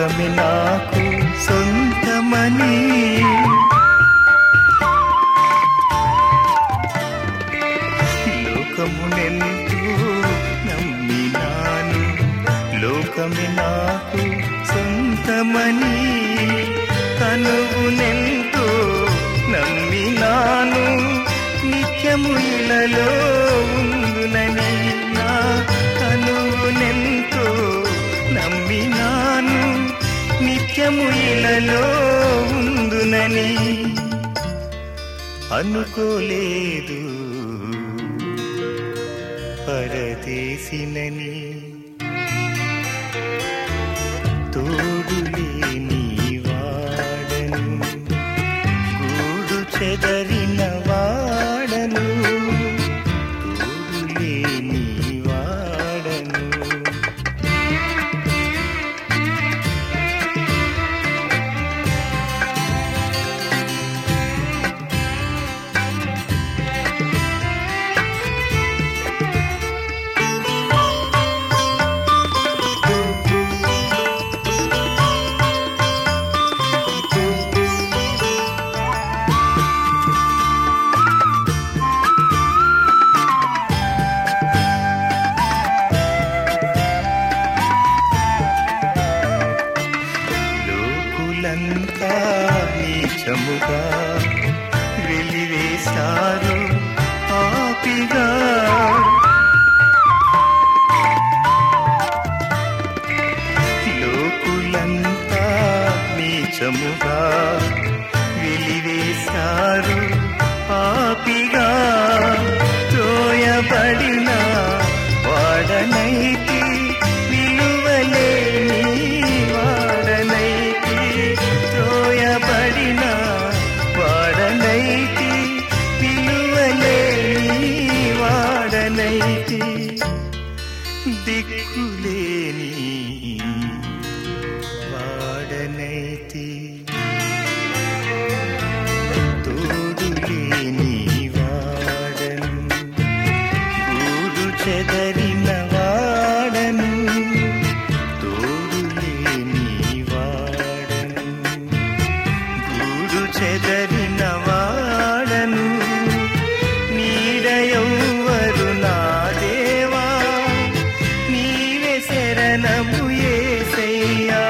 లోకమే నాకు సొంతమని లోకమునెంతో నమ్మినాను లోకమే నాకు సొంతమని కనువునెంతో నమ్మినాను నిత్యము ఇలలో ఉందునని నా కనువునెంతో నమ్మినాను నిత్యము ఇలలో ఉందునని అనుకోలేదు పరదేశినని తోడులేని వాడను గూడు చెదరిన వాడను తోడులేని వాడను లోకులంతా నీచముగా వెలివేశారు పాపిగా లోకులంతా నీచముగా వెలివేశారు పాపిగా తోయబడిన వాడనైతి విలువలేని వాడనైతి తోయబడిన వాడనైతి విలువలేని వాడనైతి దిక్కులేని వాడనైతి తోడులేని వాడను గూడు చెదరిన వాడను తోడులేని వాడను గూడు చెదరిన వాడను నీడయౌవరు నా దేవా నీవే శరణము ఏసయ్యా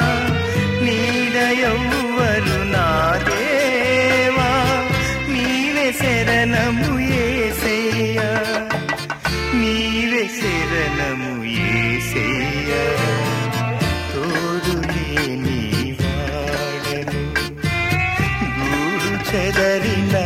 నీడయౌవరు నా దేవా నీవే శరణము ఏసయ్యా నీవే శరణము ఏసయ్యా తోడులేని వాడను గూడు చెదరిన